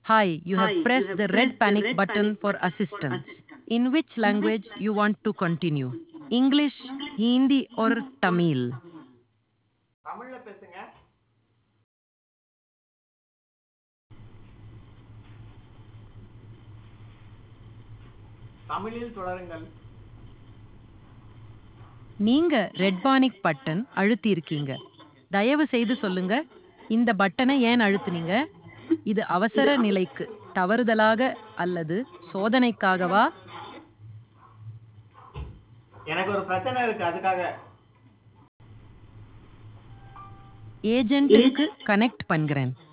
Hi, you have pressed the red panic button for assistance. In which language you want to continue? English, Hindi or Tamil? தமிழ்ல பேசுங்க தமிழில் தொடருங்கள் நீங்க red panic button அழுத்தி இருக்கீங்க தயவு செய்து சொல்லுங்க இந்த பட்டனை ஏன் அழுத்துனீங்க இது அவசர நிலைக்கு தவறுதலாக அல்லது சோதனைக்காகவா எனக்கு ஒரு பிரச்சனை இருக்கு அதுக்காக ஏஜென்ட்டுக்கு கனெக்ட் பண்கிறேன்